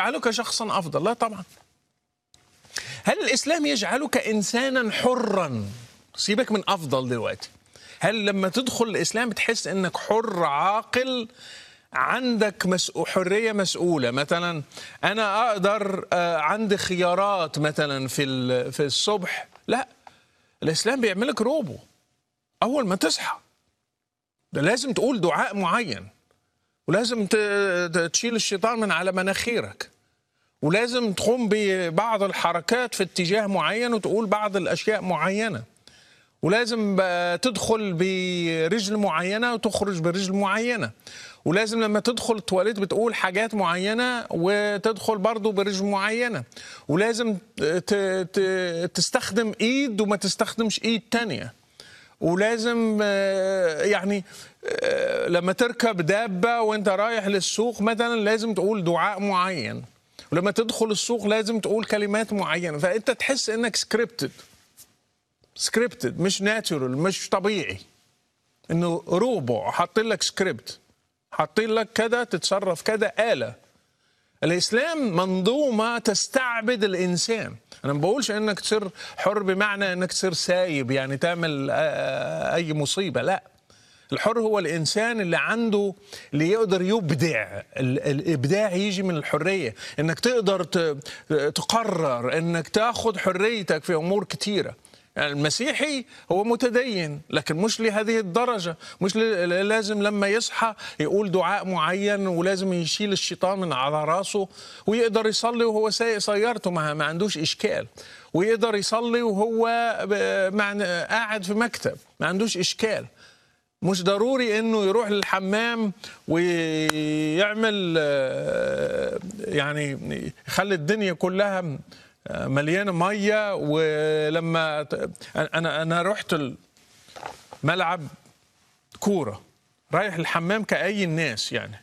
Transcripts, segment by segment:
يجعلك شخصا افضل لا طبعا هل الاسلام يجعلك انسانا حرا سيبك من افضل دلوقتي هل لما تدخل الاسلام بتحس انك حر عاقل عندك مسؤ... حريه مسؤوله مثلا انا اقدر آه، عندي خيارات مثلا في ال... في الصبح لا الاسلام بيعملك روبو اول ما تصحى ده لازم تقول دعاء معين ولازم ت... ت- تشيل الشيطان من على مناخيرك ولازم تقوم ببعض الحركات في اتجاه معين وتقول بعض الاشياء معينه ولازم بقى تدخل برجل معينه وتخرج برجل معينه ولازم لما تدخل التواليت بتقول حاجات معينه وتدخل برضه برجل معينه ولازم ت... ت... تستخدم ايد وما تستخدمش ايد تانية ولازم آه، يعني آه، لما تركب دابة وانت رايح للسوق مثلا لازم تقول دعاء معين ولما تدخل السوق لازم تقول كلمات معينة فانت تحس انك سكريبتد سكريبتد مش ناتشورال مش طبيعي انه روبو حاطين لك سكريبت حاطين لك كده تتصرف كده آلة الاسلام منظومه تستعبد الانسان انا ما بقولش انك تصير حر بمعنى انك تصير سايب يعني تعمل آه، اي مصيبه لا الحر هو الانسان اللي عنده اللي يقدر يبدع ال- الابداع يجي من الحريه انك تقدر ت- تقرر انك تاخذ حريتك في امور كثيره يعني المسيحي هو متدين لكن مش لهذه الدرجة مش ل- لازم لما يصحى يقول دعاء معين ولازم يشيل الشيطان من على راسه ويقدر يصلي وهو سايق سيارته ما, ما عندوش إشكال ويقدر يصلي وهو ب- مع قاعد في مكتب ما عندوش إشكال مش ضروري انه يروح للحمام ويعمل آه، يعني يخلي الدنيا كلها آه، مليانه ميه ولما ت- انا انا رحت الملعب كوره رايح الحمام كأي الناس يعني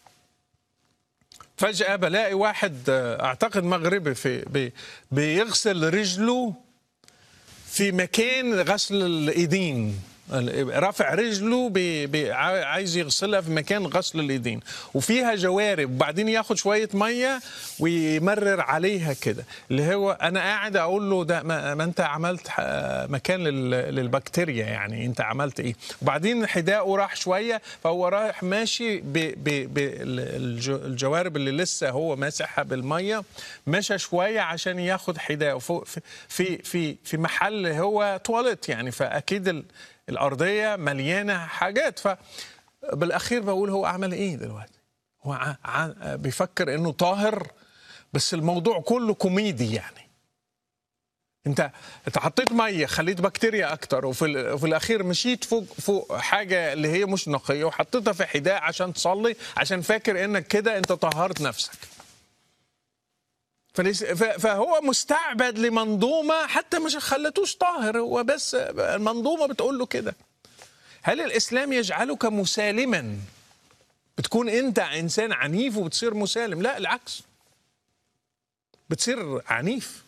فجأة بلاقي واحد آه، اعتقد مغربي في بي- بيغسل رجله في مكان غسل الايدين رافع رجله بي بي عا- عايز يغسلها في مكان غسل الايدين وفيها جوارب وبعدين ياخد شويه ميه ويمرر عليها كده اللي هو انا قاعد اقول له ده ما, ما انت عملت ح- مكان لل- للبكتيريا يعني انت عملت ايه وبعدين حداءه راح شويه فهو رايح ماشي بالجوارب اللي لسه هو ماسحها بالميه مشى شويه عشان ياخد حداءه فوق- في في في في محل هو تواليت يعني فاكيد ال- الارضيه مليانه حاجات فبالاخير بقول هو عمل ايه دلوقتي هو ع- ع- بيفكر انه طاهر بس الموضوع كله كوميدي يعني انت انت حطيت ميه خليت بكتيريا اكتر وفي ال- وفي الاخير مشيت فوق فوق حاجه اللي هي مش نقيه وحطيتها في حداء عشان تصلي عشان فاكر انك كده انت طهرت نفسك فليس- ف- فهو مستعبد لمنظومه حتى مش خلتوش طاهر هو بس المنظومه بتقول له كده هل الاسلام يجعلك مسالما بتكون انت انسان عنيف وبتصير مسالم لا العكس بتصير عنيف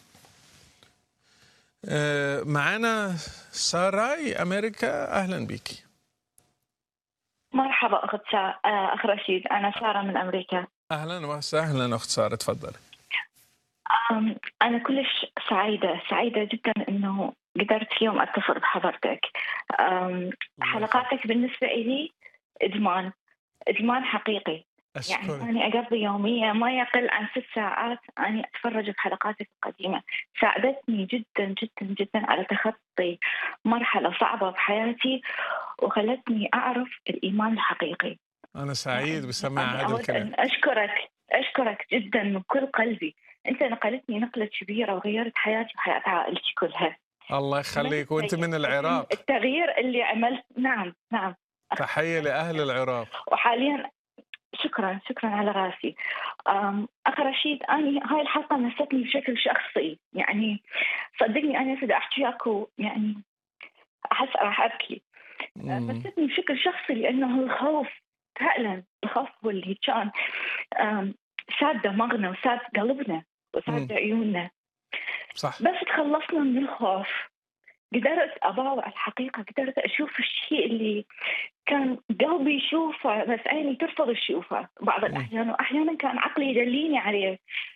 آه، معانا ساراي امريكا اهلا بيكي مرحبا اخت سا... آه، اخ رشيد انا ساره من امريكا اهلا وسهلا اخت ساره تفضلي أم، انا كلش سعيده سعيده جدا انه قدرت اليوم اتصل بحضرتك أم، حلقاتك بالنسبه لي ادمان ادمان حقيقي يعني اشكرك أنا أقضي يوميا ما يقل عن ست ساعات أنا أتفرج بحلقاتك القديمة ساعدتني جدا جدا جدا على تخطي مرحلة صعبة بحياتي وخلتني أعرف الإيمان الحقيقي انا سعيد بسماع أنا هذا أود الكلام أن أشكرك أشكرك جدا من كل قلبي أنت نقلتني نقلة كبيرة وغيرت حياتي وحياة عائلتي كلها الله يخليك وانت من العراق التغيير اللي عملت نعم نعم تحيه لاهل العراق وحاليا شكرا شكرا على راسي أم، اخ رشيد انا هاي الحلقه مستني بشكل شخصي يعني صدقني انا اذا احكي اكو يعني احس راح ابكي مم. مستني بشكل شخصي لانه الخوف فعلا الخوف هو اللي كان أم، ساد دماغنا وساد قلبنا مم. وساد عيوننا صح بس تخلصنا من الخوف قدرت أباوع الحقيقة قدرت أشوف الشيء اللي كان قلبي يشوفه بس عيني ترفض تشوفه بعض الأحيان وأحيانا كان عقلي يدليني عليه